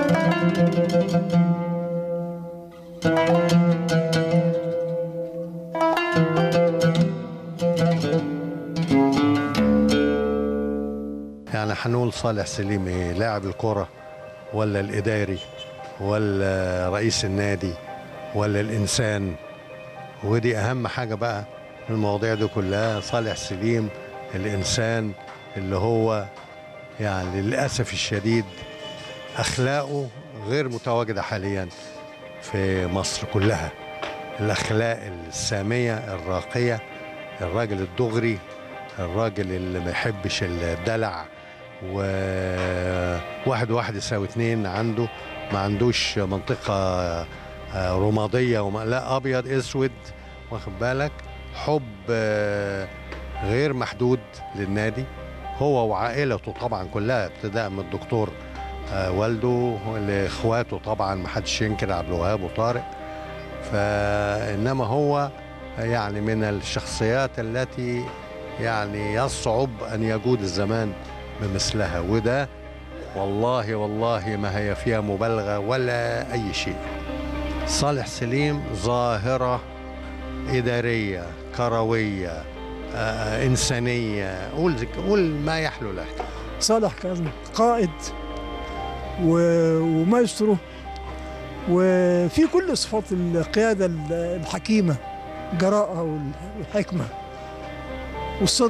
يعني هنقول صالح سليم ايه لاعب الكرة ولا الإداري ولا رئيس النادي ولا الإنسان ودي أهم حاجة بقى في المواضيع دي كلها صالح سليم الإنسان اللي هو يعني للأسف الشديد أخلاقه غير متواجدة حاليا في مصر كلها الأخلاق السامية الراقية الراجل الدغري الراجل اللي ما يحبش الدلع وواحد واحد يساوي اتنين عنده ما عندوش منطقة آه، رمادية وما لا أبيض أسود واخد بالك حب آه، غير محدود للنادي هو وعائلته طبعا كلها ابتداء من الدكتور آه، والده لاخواته طبعا ما حدش ينكر عبد الوهاب وطارق فانما هو يعني من الشخصيات التي يعني يصعب ان يجود الزمان بمثلها وده والله والله ما هي فيها مبالغه ولا اي شيء صالح سليم ظاهره اداريه كرويه آه انسانيه قول قول ما يحلو لك صالح كان قائد و- ومايسترو وفي كل صفات القيادة ال- الحكيمة جراءة وال- والحكمة والصدق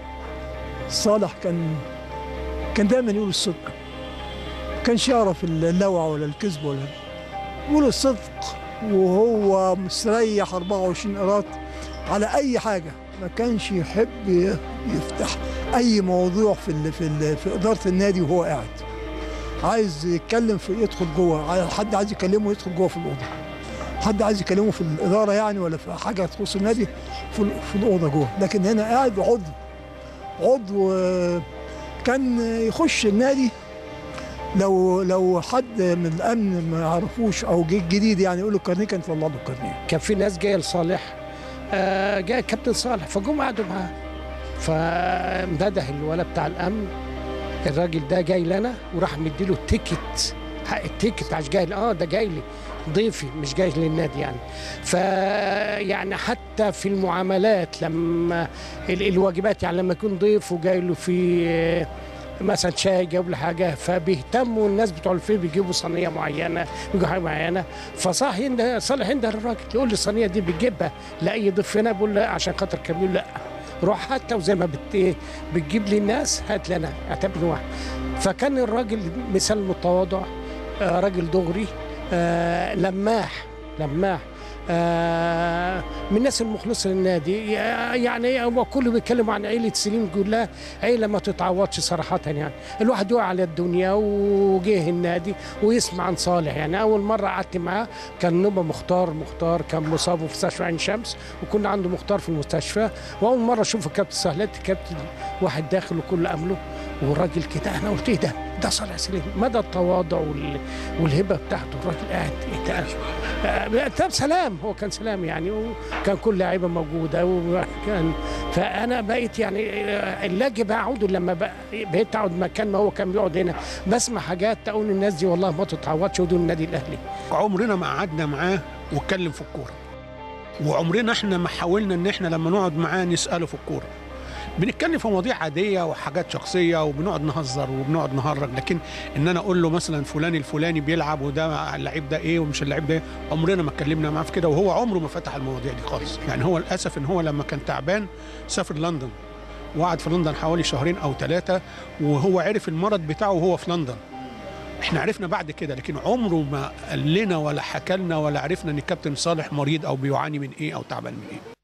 صالح كان كان دايما يقول الصدق كانش يعرف اللوع ولا الكذب ولا يقول الصدق وهو مستريح 24 قراط على أي حاجة ما كانش يحب ي- يفتح أي موضوع في ال في ال في إدارة النادي وهو قاعد عايز يتكلم في يدخل جوه عايز- حد عايز يكلمه يدخل جوه في الأوضة حد عايز يكلمه في الإدارة يعني ولا في حاجة تخص النادي في, ال- في الأوضة جوه لكن هنا قاعد عضو عضو آه، كان يخش النادي لو لو حد من الامن ما يعرفوش او جه جديد يعني يقول له الكارنيه كان يطلع له الكارنيه كان في ناس جايه لصالح آه، جاء كابتن صالح فجم قعدوا معاه فمدده الولد بتاع الامن الراجل ده جاي لنا وراح مديله التيكت حق التيكت عشان جاي اه ده جاي لي ضيفي مش جاي للنادي يعني فيعني حتى في المعاملات لما ال- الواجبات يعني لما يكون ضيف وجاي له في آه، مثلا شاي جاب له حاجه فبيهتموا الناس بتوع الفيل بيجيبوا صينيه معينه بيجيبوا حاجه معينه فصح ينده صالح ينده الراجل يقول لي الصينيه دي بتجيبها لاي ضيف هنا بقول له عشان خاطر كام يقول لا روح هاتها وزي ما بت إيه بتجيب لي الناس هات لي انا اعتبرني واحد فكان الراجل مثال متواضع آه، راجل دغري آه، لماح لماح آه، من الناس المخلصه للنادي يعني هو كله بيتكلم عن عيله سليم يقول لها عيله ما تتعوضش صراحه يعني الواحد يقع على الدنيا وجه النادي ويسمع عن صالح يعني اول مره قعدت معاه كان نوبه مختار مختار كان مصاب في مستشفى عين شمس وكنا عنده مختار في المستشفى واول مره اشوف الكابتن سهلات كابتن واحد داخل وكل امله وراجل كده انا قلت ايه ده ده صالح سليم مدى التواضع وال... والهبه بتاعته الراجل قاعد ايه ده آه، طب سلام هو كان سلام يعني وكان كل لعيبه موجوده وكان فانا بقيت يعني آه، اللاجب اقعد لما بقى- بقيت اقعد مكان ما هو كان بيقعد هنا بسمع حاجات اقول الناس دي والله ما تتعوضش ودول النادي الاهلي عمرنا ما قعدنا معاه واتكلم في الكوره وعمرنا احنا ما حاولنا ان احنا لما نقعد معاه نساله في الكوره بنتكلم في مواضيع عاديه وحاجات شخصيه وبنقعد نهزر وبنقعد نهرج لكن ان انا اقول له مثلا فلان الفلاني بيلعب وده اللعيب ده ايه ومش اللعيب ده إيه، عمرنا ما اتكلمنا معاه في كده وهو عمره ما فتح المواضيع دي خالص يعني هو للاسف ان هو لما كان تعبان سافر لندن وقعد في لندن حوالي شهرين او ثلاثه وهو عرف المرض بتاعه وهو في لندن احنا عرفنا بعد كده لكن عمره ما قال لنا ولا حكى لنا ولا عرفنا ان الكابتن صالح مريض او بيعاني من ايه او تعبان من ايه